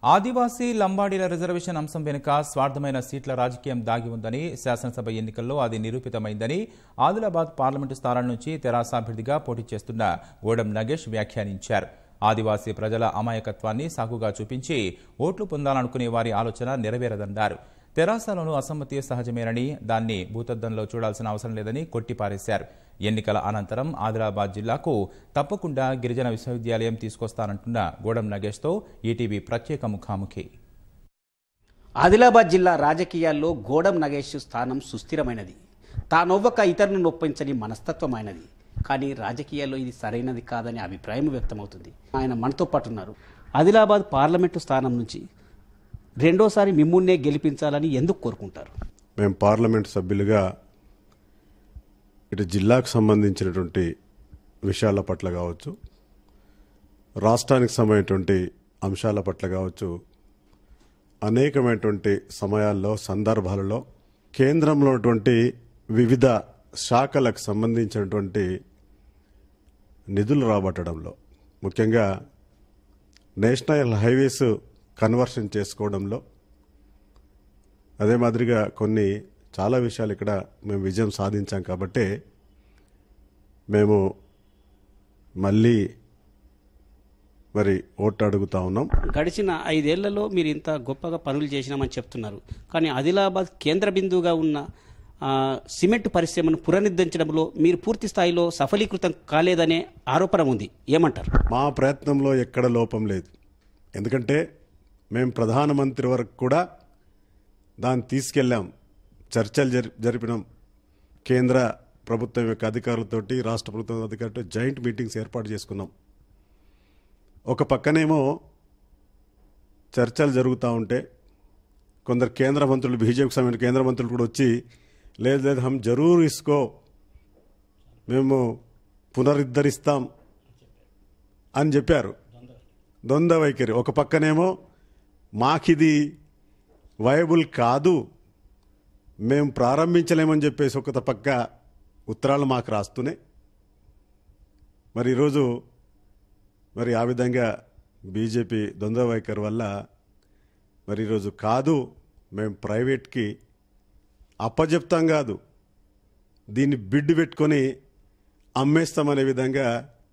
ఆదివాసీ లంబాడీల reservation అంశం వెనుక స్వార్థమైన సీట్ల రాజకీయం దాగి ఉందని శాసనసభ ఎన్నికల్లో అది నిరూపితమైందని ఆదిలాబాద్ పార్లమెంటు స్థానం నుంచి తెరాస అభ్యర్థిగా పోటీ చేస్తున్న గోడం నగేష్ వ్యాఖ్యానించారు ఆదివాసీ ప్రజల అమాయకత్వాన్ని సాకుగా చూపించి ఓట్లు పొందాలనుకునే వారి ఆలోచన నెరవేరదన్నారు తెరాసలోనూ అసమ్మతి సహజమేనని దాన్ని భూతద్దంలో చూడాల్సిన అవసరం లేదని కొట్టిపారేశారు ఎన్నికల అనంతరం ఆదిలాబాద్ జిల్లాకు తప్పకుండా గిరిజన విశ్వవిద్యాలయం తీసుకొస్తానంటున్న గోడం నగేష్తో ఈటీవీ ప్రత్యేక ముఖాముఖి ఆదిలాబాద్ జిల్లా రాజకీయాల్లో గోడం నగేష్ స్థానం సుస్థిరమైనది తానొవ్వక ఇతరులను నొప్పించని మనస్తత్వమైనది కానీ రాజకీయాల్లో ఇది సరైనది కాదనే అభిప్రాయం వ్యక్తమవుతుంది ఆయన మనతో పాటు ఉన్నారు ఆదిలాబాద్ పార్లమెంటు స్థానం నుంచి రెండోసారి మిమ్మున్నే గెలిపించాలని ఎందుకు కోరుకుంటారు మేము పార్లమెంట్ సభ్యులుగా ఇటు జిల్లాకు సంబంధించినటువంటి విషయాల పట్ల కావచ్చు రాష్ట్రానికి సంబంధించినటువంటి అంశాల పట్ల కావచ్చు అనేకమైనటువంటి సమయాల్లో సందర్భాలలో కేంద్రంలో ఉన్నటువంటి వివిధ శాఖలకు సంబంధించినటువంటి నిధులు రాబట్టడంలో ముఖ్యంగా నేషనల్ హైవేస్ కన్వర్షన్ చేసుకోవడంలో అదే మాదిరిగా కొన్ని చాలా విషయాలు ఇక్కడ మేము విజయం సాధించాం కాబట్టి మేము మళ్ళీ మరి ఓటు అడుగుతా ఉన్నాం గడిచిన ఐదేళ్లలో మీరు ఇంత గొప్పగా పనులు చేసినామని చెప్తున్నారు కానీ ఆదిలాబాద్ కేంద్ర బిందువుగా ఉన్న ఆ, సిమెంట్ పరిశ్రమను పునరుద్ధరించడంలో మీరు పూర్తి స్థాయిలో సఫలీకృతం కాలేదనే ఆరోపణ ఉంది ఏమంటారు మా ప్రయత్నంలో ఎక్కడ లోపం లేదు ఎందుకంటే మేము ప్రధానమంత్రి వరకు కూడా దాన్ని తీసుకెళ్ళాం చర్చలు జరి జరిపినాం కేంద్ర ప్రభుత్వం యొక్క అధికారులతోటి రాష్ట్ర ప్రభుత్వం అధికారులతో జాయింట్ మీటింగ్స్ ఏర్పాటు చేసుకున్నాం ఒక పక్కనేమో చర్చలు జరుగుతూ ఉంటే కొందరు కేంద్ర మంత్రులు బీజేపీకి సంబంధించిన కేంద్ర మంత్రులు కూడా వచ్చి లేదు లేదు హమ్ జరూర్ ఇసుకో మేము పునరుద్ధరిస్తాం అని చెప్పారు ద్వంద్వ వైఖరి ఒక పక్కనేమో మాకిది వయబుల్ కాదు మేము ప్రారంభించలేమని చెప్పేసి ఒక పక్క ఉత్తరాలు మాకు రాస్తూనే మరి ఈరోజు మరి ఆ విధంగా బీజేపీ ద్వంద్వ వైఖరి వల్ల మరి ఈరోజు కాదు మేము ప్రైవేట్కి అప్పచెప్తాం కాదు దీన్ని బిడ్డు పెట్టుకొని అమ్మేస్తామనే విధంగా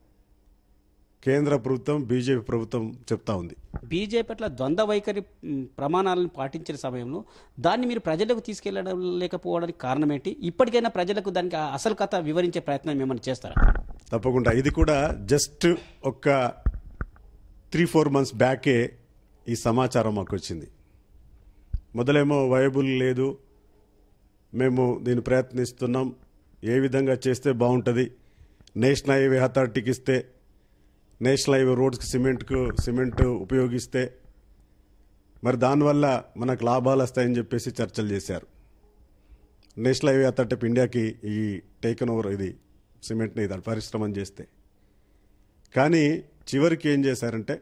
కేంద్ర ప్రభుత్వం బీజేపీ ప్రభుత్వం చెప్తా ఉంది బీజేపీ పట్ల ద్వంద్వ వైఖరి మ్, ప్రమాణాలను పాటించిన సమయంలో దాన్ని మీరు ప్రజలకు తీసుకెళ్లడం లేకపోవడానికి కారణం ఏంటి ఇప్పటికైనా ప్రజలకు దానికి ఆ అసలు కథ వివరించే ప్రయత్నం ఏమైనా చేస్తారా తప్పకుండా ఇది కూడా జస్ట్ ఒక త్రీ ఫోర్ మంత్స్ బ్యాకే ఈ సమాచారం మాకు వచ్చింది మొదలేమో వయబుల్ లేదు మేము దీన్ని ప్రయత్నిస్తున్నాం ఏ విధంగా చేస్తే బాగుంటుంది నేషనల్ హైవే అథారిటీకి ఇస్తే నేషనల్ హైవే రోడ్స్కి సిమెంట్కు సిమెంట్ ఉపయోగిస్తే మరి దానివల్ల మనకు లాభాలు వస్తాయని చెప్పేసి చర్చలు చేశారు నేషనల్ హైవే అథారిటీ ఆఫ్ ఇండియాకి ఈ టేకన్ ఓవర్ ఇది సిమెంట్ని ఇది పరిశ్రమం చేస్తే కానీ చివరికి ఏం చేశారంటే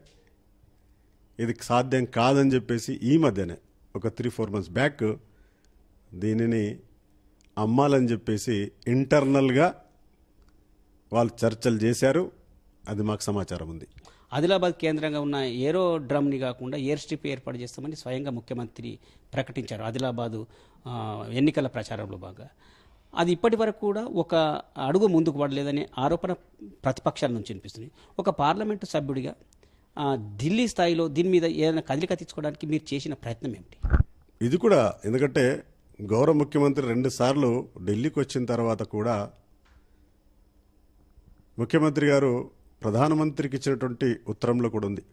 ఇది సాధ్యం కాదని చెప్పేసి ఈ మధ్యనే ఒక త్రీ ఫోర్ మంత్స్ బ్యాక్ దీనిని అమ్మాలని చెప్పేసి ఇంటర్నల్గా వాళ్ళు చర్చలు చేశారు అది మాకు సమాచారం ఉంది ఆదిలాబాద్ కేంద్రంగా ఉన్న ఏరో డ్రమ్ని కాకుండా ఎయిర్ స్ట్రిప్ ఏర్పాటు చేస్తామని స్వయంగా ముఖ్యమంత్రి ప్రకటించారు ఆదిలాబాదు ఆ, ఎన్నికల ప్రచారంలో భాగంగా అది ఇప్పటి వరకు కూడా ఒక అడుగు ముందుకు పడలేదనే ఆరోపణ ప్రతిపక్షాల నుంచి వినిపిస్తుంది ఒక పార్లమెంటు సభ్యుడిగా ఆ, ఢిల్లీ స్థాయిలో దీని మీద ఏదైనా కదలిక తెచ్చుకోవడానికి మీరు చేసిన ప్రయత్నం ఏమిటి ఇది కూడా ఎందుకంటే గౌరవ ముఖ్యమంత్రి రెండు సార్లు ఢిల్లీకి వచ్చిన తర్వాత కూడా ముఖ్యమంత్రి గారు ప్రధానమంత్రికి ఇచ్చినటువంటి ఉత్తరంలో కూడా ఉంది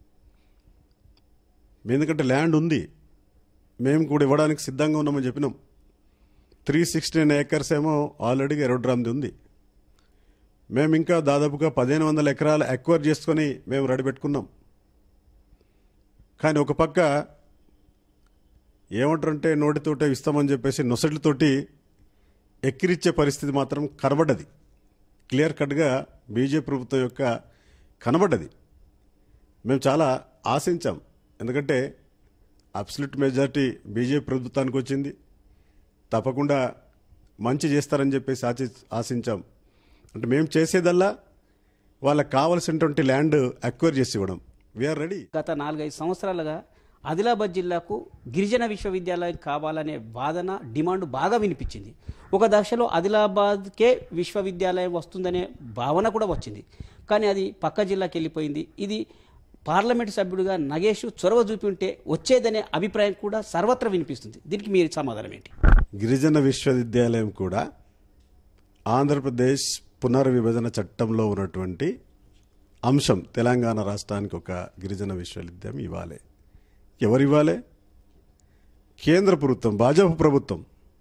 ఎందుకంటే ల్యాండ్ ఉంది మేము కూడా ఇవ్వడానికి సిద్ధంగా ఉన్నామని చెప్పినాం త్రీ సిక్స్టీన్ ఏకర్స్ ఏమో ఆల్రెడీ ఎరోడ్రామ్ది ఉంది మేము ఇంకా దాదాపుగా పదిహేను వందల ఎకరాలు ఎక్వైర్ చేసుకొని మేము రెడీ పెట్టుకున్నాం కానీ ఒక పక్క ఏమంటారంటే నోటితోటే ఇస్తామని చెప్పేసి నొసటితోటి ఎక్కిరిచ్చే పరిస్థితి మాత్రం కనబడ్డది క్లియర్ కట్గా బీజేపీ ప్రభుత్వం యొక్క కనబడ్డది మేము చాలా ఆశించాం ఎందుకంటే అబ్సల్యూట్ మెజారిటీ బీజేపీ ప్రభుత్వానికి వచ్చింది తప్పకుండా మంచి చేస్తారని చెప్పేసి ఆశి ఆశించాం అంటే మేము చేసేదల్లా వాళ్ళకి కావలసినటువంటి ల్యాండ్ అక్వైర్ చేసి ఇవ్వడం వీఆర్ రెడీ గత నాలుగైదు సంవత్సరాలుగా ఆదిలాబాద్ జిల్లాకు గిరిజన విశ్వవిద్యాలయం కావాలనే వాదన డిమాండ్ బాగా వినిపించింది ఒక దశలో ఆదిలాబాద్కే విశ్వవిద్యాలయం వస్తుందనే భావన కూడా వచ్చింది కానీ అది పక్క జిల్లాకి వెళ్ళిపోయింది ఇది పార్లమెంట్ సభ్యుడిగా నగేష్ చొరవ చూపి ఉంటే వచ్చేదనే అభిప్రాయం కూడా సర్వత్రా వినిపిస్తుంది దీనికి మీరు సమాధానం ఏంటి గిరిజన విశ్వవిద్యాలయం కూడా ఆంధ్రప్రదేశ్ పునర్విభజన చట్టంలో ఉన్నటువంటి అంశం తెలంగాణ రాష్ట్రానికి ఒక గిరిజన విశ్వవిద్యాలయం ఇవ్వాలి ఎవరు ఇవ్వాలి కేంద్ర ప్రభుత్వం భాజపా ప్రభుత్వం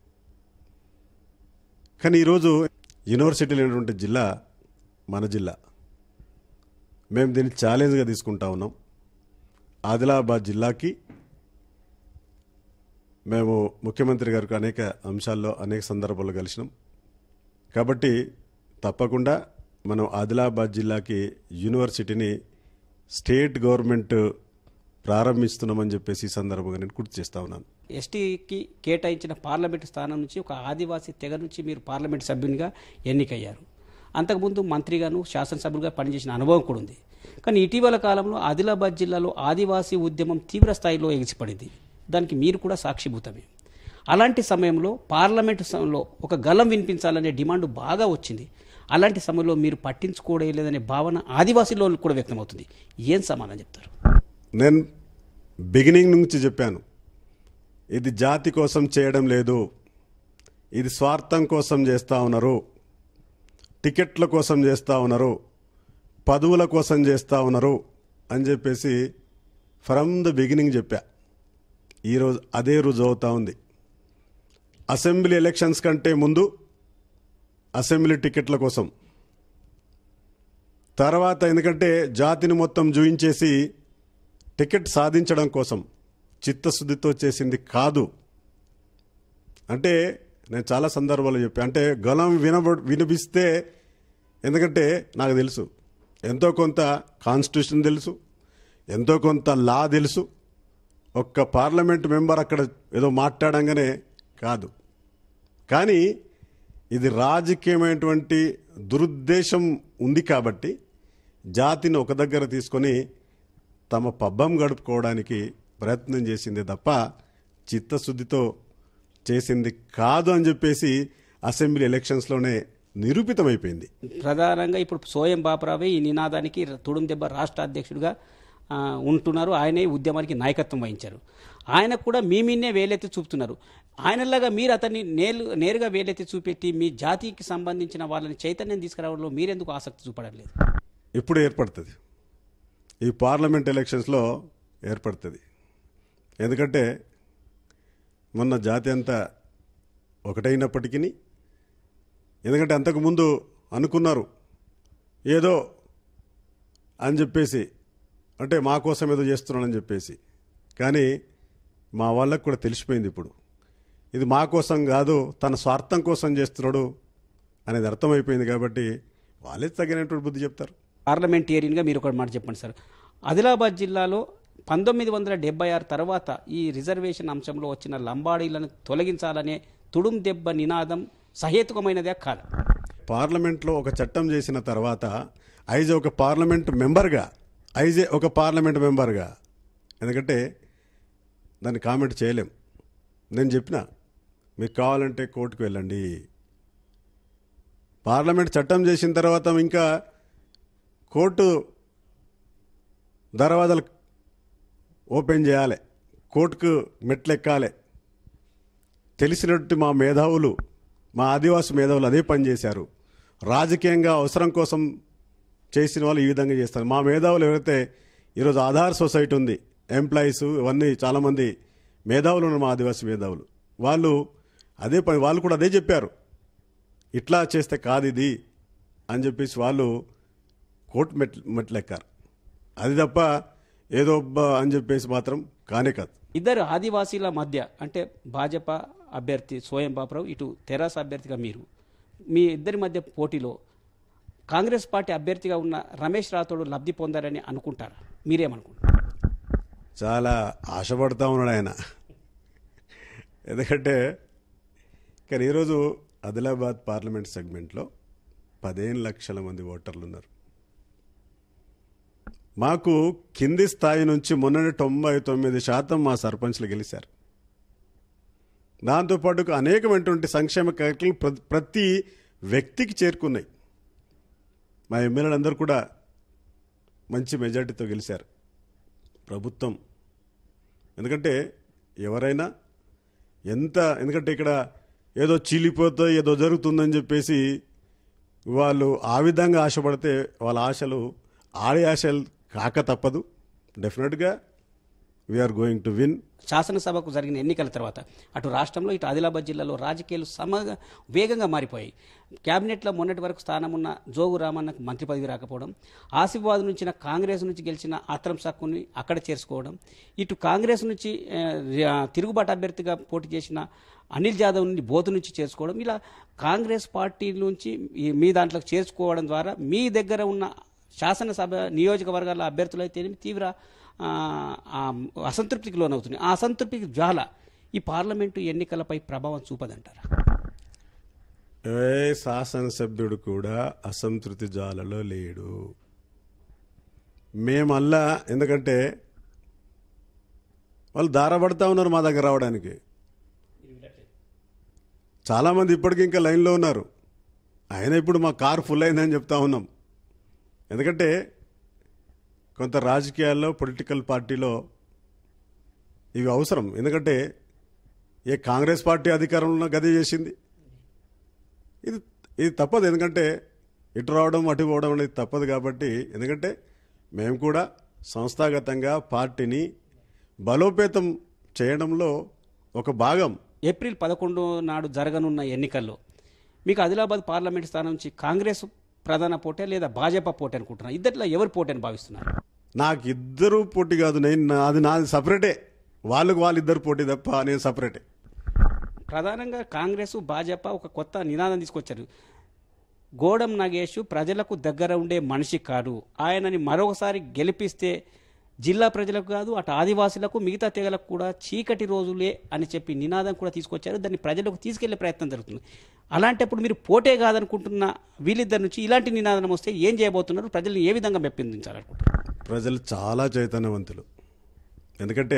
కానీ ఈరోజు యూనివర్సిటీ లేనటువంటి జిల్లా మన జిల్లా మేము దీన్ని ఛాలెంజ్గా తీసుకుంటా ఉన్నాం ఆదిలాబాద్ జిల్లాకి మేము ముఖ్యమంత్రి గారికి అనేక అంశాల్లో అనేక సందర్భాల్లో కలిసినాం కాబట్టి తప్పకుండా మనం ఆదిలాబాద్ జిల్లాకి యూనివర్సిటీని స్టేట్ గవర్నమెంట్ ప్రారంభిస్తున్నామని చెప్పేసి ఈ సందర్భంగా నేను గుర్తు చేస్తా ఉన్నాను ఎస్టీకి కేటాయించిన పార్లమెంటు స్థానం నుంచి ఒక ఆదివాసీ తెగ నుంచి మీరు పార్లమెంటు సభ్యునిగా ఎన్నికయ్యారు అంతకుముందు మంత్రిగాను శాసనసభ్యులుగా పనిచేసిన అనుభవం కూడా ఉంది కానీ ఇటీవల కాలంలో ఆదిలాబాద్ జిల్లాలో ఆదివాసీ ఉద్యమం తీవ్ర స్థాయిలో ఎగిసిపడింది దానికి మీరు కూడా సాక్షిభూతమే అలాంటి సమయంలో పార్లమెంటు సమయంలో ఒక గలం వినిపించాలనే డిమాండ్ బాగా వచ్చింది అలాంటి సమయంలో మీరు పట్టించుకోవడం లేదనే భావన ఆదివాసీలో కూడా వ్యక్తమవుతుంది ఏం సమాధానం చెప్తారు నేను బిగినింగ్ నుంచి చెప్పాను ఇది జాతి కోసం చేయడం లేదు ఇది స్వార్థం కోసం చేస్తూ ఉన్నారు టికెట్ల కోసం చేస్తూ ఉన్నారు పదవుల కోసం చేస్తూ ఉన్నారు అని చెప్పేసి ఫ్రమ్ ద బిగినింగ్ చెప్పా ఈరోజు అదే రుజువు అవుతా ఉంది అసెంబ్లీ ఎలక్షన్స్ కంటే ముందు అసెంబ్లీ టికెట్ల కోసం తర్వాత ఎందుకంటే జాతిని మొత్తం జూయించేసి టికెట్ సాధించడం కోసం చిత్తశుద్ధితో చేసింది కాదు అంటే నేను చాలా సందర్భాలు చెప్పా అంటే గలం వినబ వినిపిస్తే ఎందుకంటే నాకు తెలుసు ఎంతో కొంత కాన్స్టిట్యూషన్ తెలుసు ఎంతో కొంత లా తెలుసు ఒక్క పార్లమెంట్ మెంబర్ అక్కడ ఏదో మాట్లాడంగానే కాదు కానీ ఇది రాజకీయమైనటువంటి దురుద్దేశం ఉంది కాబట్టి జాతిని ఒక దగ్గర తీసుకొని తమ పబ్బం గడుపుకోవడానికి ప్రయత్నం చేసింది తప్ప చిత్తశుద్ధితో చేసింది కాదు అని చెప్పేసి అసెంబ్లీ ఎలక్షన్స్లోనే నిరూపితమైపోయింది ప్రధానంగా ఇప్పుడు సోయం బాపురావే ఈ నినాదానికి తుడుం దెబ్బ రాష్ట్ర అధ్యక్షుడిగా ఆ, ఉంటున్నారు ఆయనే ఈ ఉద్యమానికి నాయకత్వం వహించారు ఆయనకు కూడా మీ మీనే వేలెత్తి చూపుతున్నారు ఆయనలాగా మీరు అతన్ని నేలు నేరుగా వేలెత్తి చూపెట్టి మీ జాతికి సంబంధించిన వాళ్ళని చైతన్యం తీసుకురావడంలో మీరెందుకు ఆసక్తి చూపడం లేదు ఇప్పుడు ఏర్పడుతుంది ఈ పార్లమెంట్ ఎలక్షన్స్లో ఏర్పడుతుంది ఎందుకంటే మొన్న జాతి అంతా ఒకటైనప్పటికీ ఎందుకంటే అంతకుముందు అనుకున్నారు ఏదో అని చెప్పేసి అంటే మా కోసం ఏదో చేస్తున్నానని చెప్పేసి కానీ మా వాళ్ళకు కూడా తెలిసిపోయింది ఇప్పుడు ఇది మా కోసం కాదు తన స్వార్థం కోసం చేస్తున్నాడు అనేది అర్థమైపోయింది కాబట్టి వాళ్ళే తగినటువంటి బుద్ధి చెప్తారు పార్లమెంటేరియన్గా మీరు ఒక మాట చెప్పండి సార్ ఆదిలాబాద్ జిల్లాలో పంతొమ్మిది వందల డెబ్బై ఆరు తర్వాత ఈ రిజర్వేషన్ అంశంలో వచ్చిన లంబాడీలను తొలగించాలనే తుడుం దెబ్బ నినాదం సహేతుకమైనదే కాదు పార్లమెంట్లో ఒక చట్టం చేసిన తర్వాత ఐజ్ ఒక పార్లమెంట్ మెంబర్గా ఐజే ఒక పార్లమెంట్ మెంబర్గా ఎందుకంటే దాన్ని కామెంట్ చేయలేం నేను చెప్పిన మీకు కావాలంటే కోర్టుకు వెళ్ళండి పార్లమెంట్ చట్టం చేసిన తర్వాత ఇంకా కోర్టు దర్వాజాలు ఓపెన్ చేయాలి కోర్టుకు మెట్లెక్కాలి తెలిసినట్టు మా మేధావులు మా ఆదివాసి మేధావులు అదే పని చేశారు రాజకీయంగా అవసరం కోసం చేసిన వాళ్ళు ఈ విధంగా చేస్తారు మా మేధావులు ఎవరైతే ఈరోజు ఆధార్ సొసైటీ ఉంది ఎంప్లాయీస్ ఇవన్నీ చాలామంది మేధావులు ఉన్నారు మా ఆదివాసి మేధావులు వాళ్ళు అదే పని వాళ్ళు కూడా అదే చెప్పారు ఇట్లా చేస్తే కాదు ఇది అని చెప్పేసి వాళ్ళు కోర్టు మెట్ మెట్లెక్కారు అది తప్ప ఏదో అబ్బా అని చెప్పేసి మాత్రం కానే కాదు ఇద్దరు ఆదివాసీల మధ్య అంటే భాజపా అభ్యర్థి సోయం బాపురావు ఇటు తెరాస అభ్యర్థిగా మీరు మీ ఇద్దరి మధ్య పోటీలో కాంగ్రెస్ పార్టీ అభ్యర్థిగా ఉన్న రమేష్ రాథోడు లబ్ధి పొందారని అనుకుంటారా మీరేమనుకుంటారు చాలా ఆశపడతా ఉన్నాడు ఆయన ఎందుకంటే కానీ ఈరోజు ఆదిలాబాద్ పార్లమెంట్ సెగ్మెంట్లో పదిహేను లక్షల మంది ఓటర్లు ఉన్నారు మాకు కింది స్థాయి నుంచి మొన్నటి తొంభై తొమ్మిది శాతం మా సర్పంచ్లు గెలిచారు దాంతోపాటు అనేకమైనటువంటి సంక్షేమ కార్యక్రమాలు ప్ర- ప్రతి వ్యక్తికి చేరుకున్నాయి మా ఎమ్మెల్యేలు అందరూ కూడా మంచి మెజార్టీతో గెలిచారు ప్రభుత్వం ఎందుకంటే ఎవరైనా ఎంత ఎందుకంటే ఇక్కడ ఏదో చీలిపోతే ఏదో జరుగుతుందని చెప్పేసి వాళ్ళు ఆ విధంగా ఆశపడితే వాళ్ళ ఆశలు ఆడే ఆశలు కాక తప్పదు డెఫినెట్గా వీఆర్ గోయింగ్ టు విన్ శాసనసభకు జరిగిన ఎన్నికల తర్వాత అటు రాష్ట్రంలో ఇటు ఆదిలాబాద్ జిల్లాలో రాజకీయాలు సమగా వేగంగా మారిపోయాయి కేబినెట్లో మొన్నటి వరకు స్థానం ఉన్న జోగు రామన్నకు మంత్రి పదవి రాకపోవడం ఆసిఫాబాద్ నుంచి కాంగ్రెస్ నుంచి గెలిచిన ఆత్రం సక్కుని అక్కడ చేర్చుకోవడం ఇటు కాంగ్రెస్ నుంచి ఆ, ఆ, తిరుగుబాటు అభ్యర్థిగా పోటీ చేసిన అనిల్ జాదవ్ నుండి బోతు నుంచి చేర్చుకోవడం ఇలా కాంగ్రెస్ పార్టీ నుంచి ఈ- మీ దాంట్లోకి చేర్చుకోవడం ద్వారా మీ దగ్గర ఉన్న శాసనసభ నియోజకవర్గాల అభ్యర్థులైతే తీవ్ర ఆ, ఆ అసంతృప్తికి లోనవుతుంది ఆ అసంతృప్తికి జ్వాల ఈ పార్లమెంటు ఎన్నికలపై ప్రభావం చూపదంటారా ఏ శాసనసభ్యుడు కూడా అసంతృప్తి జాలలో లేడు మేమల్లా ఎందుకంటే వాళ్ళు దారపడతా ఉన్నారు మా దగ్గర రావడానికి చాలామంది ఇప్పటికీ ఇంకా లైన్లో ఉన్నారు ఆయన ఇప్పుడు మా కారు ఫుల్ అయిందని చెప్తా ఉన్నాం ఎందుకంటే కొంత రాజకీయాల్లో పొలిటికల్ పార్టీలో ఇవి అవసరం ఎందుకంటే ఏ కాంగ్రెస్ పార్టీ అధికారంలో గది చేసింది ఇది ఇది తప్పదు ఎందుకంటే ఇటు రావడం అటు పోవడం అనేది తప్పదు కాబట్టి ఎందుకంటే మేము కూడా సంస్థాగతంగా పార్టీని బలోపేతం చేయడంలో ఒక భాగం ఏప్రిల్ పదకొండు నాడు జరగనున్న ఎన్నికల్లో మీకు ఆదిలాబాద్ పార్లమెంట్ స్థానం నుంచి కాంగ్రెస్ ప్రధాన పోటే లేదా భాజపా పోటీ అనుకుంటున్నారు ఇద్దరిలో ఎవరు పోటీ అని భావిస్తున్నారు నాకు ఇద్దరు పోటీ కాదు నేను నా- అది నాది సపరేటే వాళ్ళకు వాళ్ళిద్దరు పోటీ తప్ప నేను సపరేటే ప్రధానంగా కాంగ్రెస్ భాజపా ఒక కొత్త నినాదం తీసుకొచ్చారు గోడం నాగేష్ ప్రజలకు దగ్గర ఉండే మనిషి కాదు ఆయనని మరొకసారి గెలిపిస్తే జిల్లా ప్రజలకు కాదు అటు ఆదివాసులకు మిగతా తెగలకు కూడా చీకటి రోజులే అని చెప్పి నినాదం కూడా తీసుకొచ్చారు దాన్ని ప్రజలకు తీసుకెళ్లే ప్రయత్నం జరుగుతుంది అలాంటప్పుడు మీరు పోటే కాదనుకుంటున్న వీళ్ళిద్దరి నుంచి ఇలాంటి నినాదం వస్తే ఏం చేయబోతున్నారు ప్రజల్ని ఏ విధంగా మెప్పిందించాలనుకుంటున్నారు ప్రజలు చాలా చైతన్యవంతులు ఎందుకంటే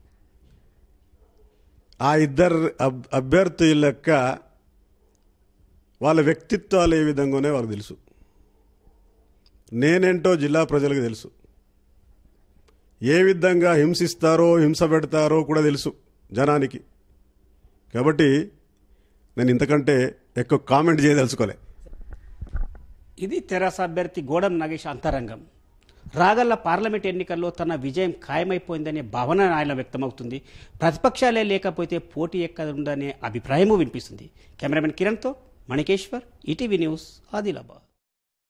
ఆ ఇద్దరు అబ్ అభ్యర్థుల యొక్క వాళ్ళ వ్యక్తిత్వాలు ఏ విధంగానే వాళ్ళకి తెలుసు నేనేంటో జిల్లా ప్రజలకు తెలుసు ఏ విధంగా హింసిస్తారో హింస పెడతారో కూడా తెలుసు జనానికి కాబట్టి నేను ఇంతకంటే ఎక్కువ కామెంట్ చేయదలుచుకోలే ఇది తెరాస అభ్యర్థి గోడం నాగేష్ అంతరంగం రాగల్ల పార్లమెంట్ ఎన్నికల్లో తన విజయం ఖాయమైపోయిందనే భావన ఆయన వ్యక్తమవుతుంది ప్రతిపక్షాలే లేకపోతే పోటీ ఎక్కదుందనే అభిప్రాయము వినిపిస్తుంది కెమెరామెన్ కిరణ్తో మణికేశ్వర్ ఈటీవీ న్యూస్ ఆదిలాబాద్